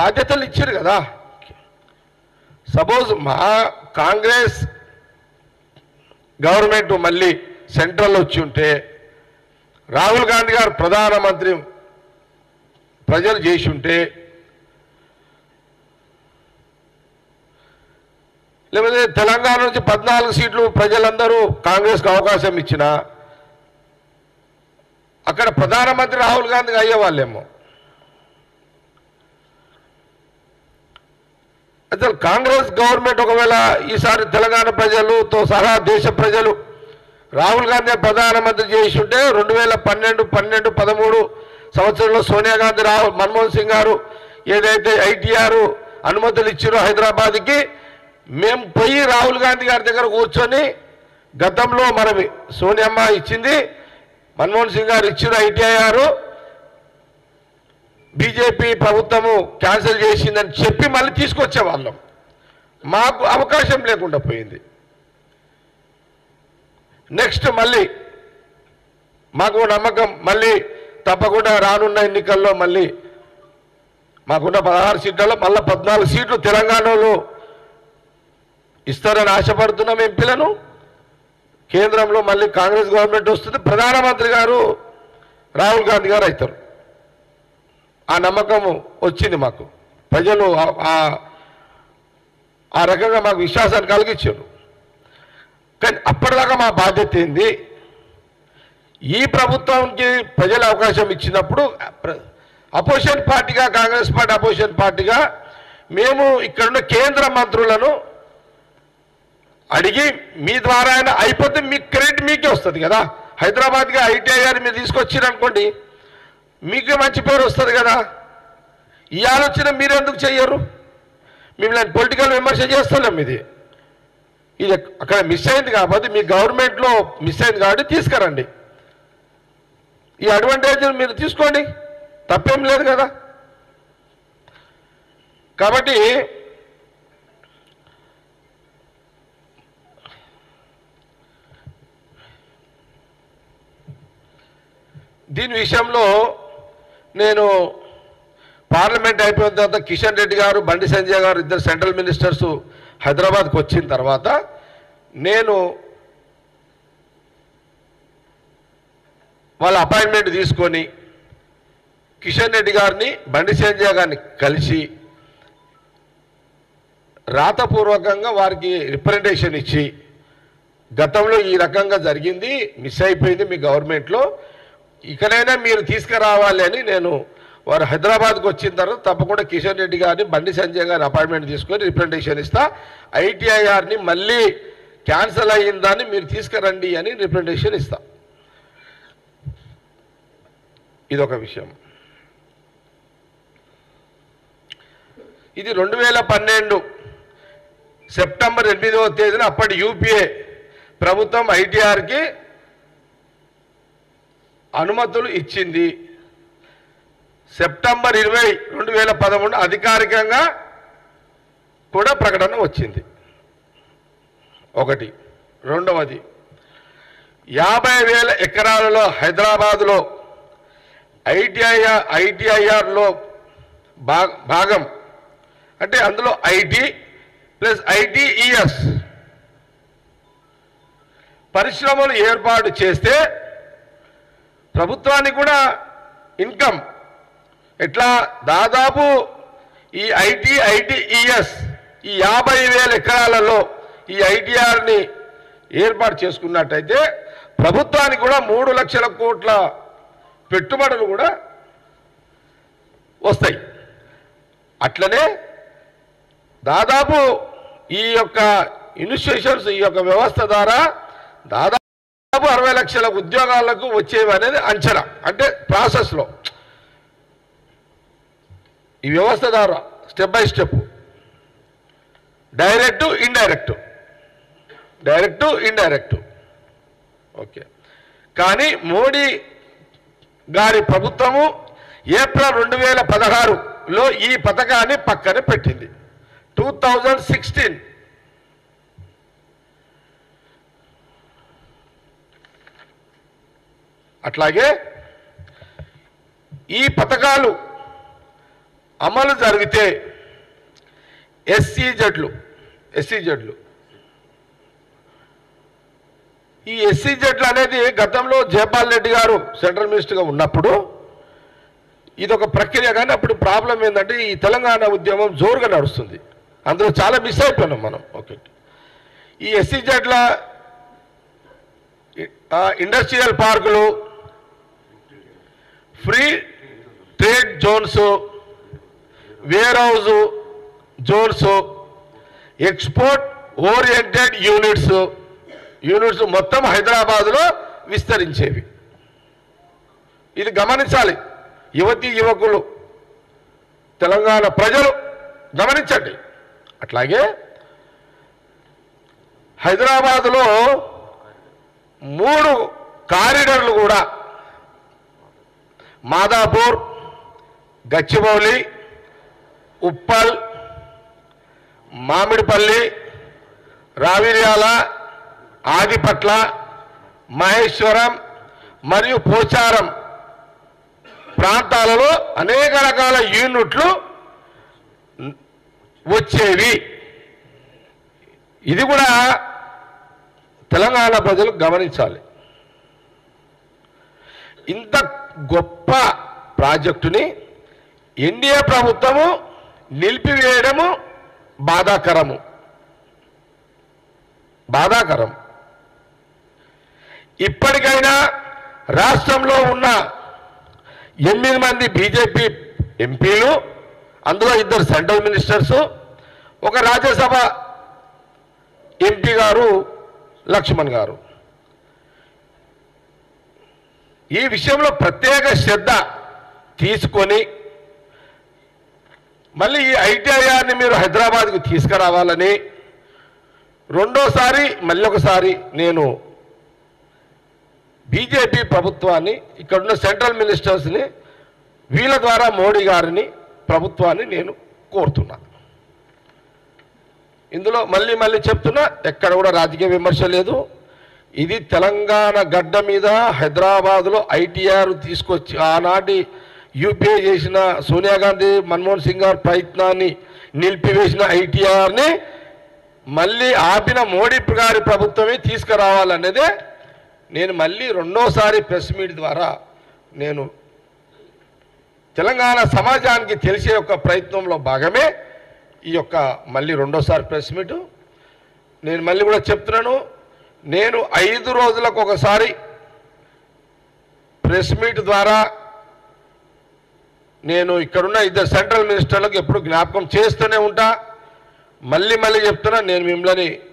బాధ్యతలు ఇచ్చారు కదా సపోజ్ మా కాంగ్రెస్ గవర్నమెంట్ మళ్ళీ సెంట్రల్ వచ్చి ఉంటే రాహుల్ గాంధీ గారు ప్రధానమంత్రి ప్రజలు చేసి ఉంటే లేకపోతే తెలంగాణ నుంచి పద్నాలుగు సీట్లు ప్రజలందరూ కాంగ్రెస్కి అవకాశం ఇచ్చిన అక్కడ ప్రధానమంత్రి రాహుల్ గాంధీ అయ్యేవాళ్ళేమో అసలు కాంగ్రెస్ గవర్నమెంట్ ఒకవేళ ఈసారి తెలంగాణ ప్రజలతో సహా దేశ ప్రజలు రాహుల్ గాంధీ ప్రధానమంత్రి చేసి ఉంటే రెండు వేల పన్నెండు పన్నెండు పదమూడు సంవత్సరంలో సోనియా గాంధీ రాహుల్ మన్మోహన్ సింగ్ గారు ఏదైతే ఐటీఆర్ అనుమతులు ఇచ్చారో హైదరాబాద్కి మేము పోయి రాహుల్ గాంధీ గారి దగ్గర కూర్చొని గతంలో మనం సోనియమ్మ ఇచ్చింది మన్మోహన్ సింగ్ గారు ఇచ్చిన ఐటీఐఆర్ బీజేపీ ప్రభుత్వము క్యాన్సిల్ చేసిందని చెప్పి మళ్ళీ తీసుకొచ్చే వాళ్ళం మాకు అవకాశం లేకుండా పోయింది నెక్స్ట్ మళ్ళీ మాకు నమ్మకం మళ్ళీ తప్పకుండా రానున్న ఎన్నికల్లో మళ్ళీ మాకున్న పదహారు సీట్లలో మళ్ళీ పద్నాలుగు సీట్లు తెలంగాణలో ఇస్తారని ఆశపడుతున్నాం ఎంపీలను కేంద్రంలో మళ్ళీ కాంగ్రెస్ గవర్నమెంట్ వస్తుంది ప్రధానమంత్రి గారు రాహుల్ గాంధీ గారు అవుతారు ఆ నమ్మకం వచ్చింది మాకు ప్రజలు ఆ- ఆ- ఆ రకంగా మాకు విశ్వాసాన్ని కలిగించారు కానీ అప్పటిదాకా మా బాధ్యత ఏంది ఈ ప్రభుత్వానికి ప్రజలు అవకాశం ఇచ్చినప్పుడు అపోజిషన్ పార్టీగా కాంగ్రెస్ పార్టీ అపోజిషన్ పార్టీగా మేము ఇక్కడున్న కేంద్ర మంత్రులను అడిగి మీ ద్వారా అయినా అయిపోతే మీ క్రెడిట్ మీకే వస్తుంది కదా హైదరాబాద్గా ఐటీఐ గారు మీరు తీసుకొచ్చారనుకోండి మీకు మంచి పేరు వస్తుంది కదా ఈ ఆలోచన మీరు ఎందుకు చెయ్యరు మిమ్మల్ని పొలిటికల్ విమర్శ చేస్తలేం ఇది ఇది అక్కడ మిస్ అయింది కాబట్టి మీ గవర్నమెంట్లో మిస్ అయింది కాబట్టి తీసుకురండి ఈ అడ్వాంటేజ్ మీరు తీసుకోండి తప్పేం లేదు కదా కాబట్టి దీని విషయంలో నేను పార్లమెంట్ అయిపోయిన తర్వాత కిషన్ రెడ్డి గారు బండి సంజయ్ గారు ఇద్దరు సెంట్రల్ మినిస్టర్స్ హైదరాబాద్కి వచ్చిన తర్వాత నేను వాళ్ళ అపాయింట్మెంట్ తీసుకొని కిషన్ రెడ్డి గారిని బండి సంజయ్ గారిని కలిసి రాతపూర్వకంగా వారికి రిప్రజెంటేషన్ ఇచ్చి గతంలో ఈ రకంగా జరిగింది మిస్ అయిపోయింది మీ గవర్నమెంట్లో ఇకనైనా మీరు తీసుకురావాలి అని నేను వారు హైదరాబాద్కి వచ్చిన తర్వాత తప్పకుండా కిషన్ రెడ్డి గారిని బండి సంజయ్ గారిని అపాయింట్మెంట్ తీసుకొని రిప్రజెంటేషన్ ఇస్తా ఐటీఐఆర్ని మళ్ళీ క్యాన్సిల్ అయ్యిందని మీరు తీసుకురండి అని రిప్రజెంటేషన్ ఇస్తా ఇదొక విషయం ఇది రెండు వేల పన్నెండు సెప్టెంబర్ ఎనిమిదవ తేదీన అప్పటి యూపీఏ ప్రభుత్వం ఐటీఆర్కి అనుమతులు ఇచ్చింది సెప్టెంబర్ ఇరవై రెండు వేల పదమూడు అధికారికంగా కూడా ప్రకటన వచ్చింది ఒకటి రెండవది యాభై వేల ఎకరాలలో హైదరాబాదులో ఐటీఐఆర్ ఐటీఐఆర్లో భా భాగం అంటే అందులో ఐటీ ప్లస్ ఐటీఈఎస్ పరిశ్రమలు ఏర్పాటు చేస్తే ప్రభుత్వానికి కూడా ఇన్కమ్ ఎట్లా దాదాపు ఈ ఐటీ ఐటీఈఎస్ ఈ యాభై వేల ఎకరాలలో ఈ ఐటీఆర్ని ఏర్పాటు చేసుకున్నట్టయితే ప్రభుత్వానికి కూడా మూడు లక్షల కోట్ల పెట్టుబడులు కూడా వస్తాయి అట్లనే దాదాపు ఈ యొక్క ఇన్స్టిట్యూషన్స్ ఈ యొక్క వ్యవస్థ ద్వారా దాదాపు అరవై లక్షల ఉద్యోగాలకు వచ్చేవి అనేది అంచనా అంటే ప్రాసెస్లో ఈ వ్యవస్థ ద్వారా step by step direct indirect direct indirect okay కానీ మోడీ గారి ప్రభుత్వము ఏప్రిల్ రెండు వేల పదహారులో ఈ పథకాన్ని పక్కన పెట్టింది టూ థౌజండ్ సిక్స్టీన్ అట్లాగే ఈ పథకాలు అమలు జరిగితే ఎస్సీ జడ్లు ఎస్సీ జడ్లు ఈ ఎస్సీ జడ్లు అనేది గతంలో జయపాల్ రెడ్డి గారు సెంట్రల్ మినిస్టర్గా ఉన్నప్పుడు ఇది ఒక ప్రక్రియ కానీ అప్పుడు ప్రాబ్లం ఏంటంటే ఈ తెలంగాణ ఉద్యమం జోరుగా నడుస్తుంది అందులో చాలా మిస్ అయిపోయినాం మనం ఓకే ఈ ఎస్సీ జడ్ల ఇండస్ట్రియల్ పార్కులు free trade zones warehouse zones export oriented units units మొత్తం హైదరాబాదులో విస్తరించేవి ఇది గమనించాలి యువతి యువకులు తెలంగాణ ప్రజలు గమనించండి అట్లాగే హైదరాబాదులో మూడు కారిడర్లు కూడా మాదాపూర్ గచ్చిబౌలి ఉప్పల్ మామిడిపల్లి రావిర్యాల ఆదిపట్ల మహేశ్వరం మరియు పోచారం ప్రాంతాలలో అనేక రకాల యూనిట్లు వచ్చేవి ఇది కూడా తెలంగాణ ప్రజలు గమనించాలి ఇంత గొప్ప ప్రాజెక్టుని ఎన్డీఏ ప్రభుత్వము నిలిపివేయడము బాధాకరము బాధాకరం ఇప్పటికైనా రాష్ట్రంలో ఉన్న ఎనిమిది మంది బీజేపీ ఎంపీలు అందులో ఇద్దరు సెంట్రల్ మినిస్టర్స్ ఒక రాజ్యసభ ఎంపీ గారు లక్ష్మణ్ గారు ఈ విషయంలో ప్రత్యేక శ్రద్ధ తీసుకొని మళ్ళీ ఈ ఐటీఐఆర్ని మీరు హైదరాబాద్కు తీసుకురావాలని రెండోసారి మళ్ళీ ఒకసారి నేను బీజేపీ ప్రభుత్వాన్ని ఇక్కడున్న సెంట్రల్ మినిస్టర్స్ని వీళ్ళ ద్వారా మోడీ గారిని ప్రభుత్వాన్ని నేను కోరుతున్నా ఇందులో మళ్ళీ మళ్ళీ చెప్తున్నా ఎక్కడ కూడా రాజకీయ విమర్శ లేదు ఇది తెలంగాణ గడ్డ మీద హైదరాబాద్లో ఐటీఆర్ తీసుకొచ్చి ఆనాటి యూపీఏ చేసిన సోనియా గాంధీ మన్మోహన్ సింగ్ గారి ప్రయత్నాన్ని నిలిపివేసిన ఐటీఆర్ని మళ్ళీ ఆపిన మోడీ గారి ప్రభుత్వమే తీసుకురావాలనేదే నేను మళ్ళీ రెండోసారి ప్రెస్ మీట్ ద్వారా నేను తెలంగాణ సమాజానికి తెలిసే ఒక ప్రయత్నంలో భాగమే ఈ యొక్క మళ్ళీ రెండోసారి ప్రెస్ మీటు నేను మళ్ళీ కూడా చెప్తున్నాను నేను ఐదు రోజులకు ఒకసారి ప్రెస్ మీట్ ద్వారా నేను ఇక్కడున్న ఇద్దరు సెంట్రల్ మినిస్టర్లకు ఎప్పుడు జ్ఞాపకం చేస్తూనే ఉంటా మళ్ళీ మళ్ళీ చెప్తున్నా నేను మిమ్మల్ని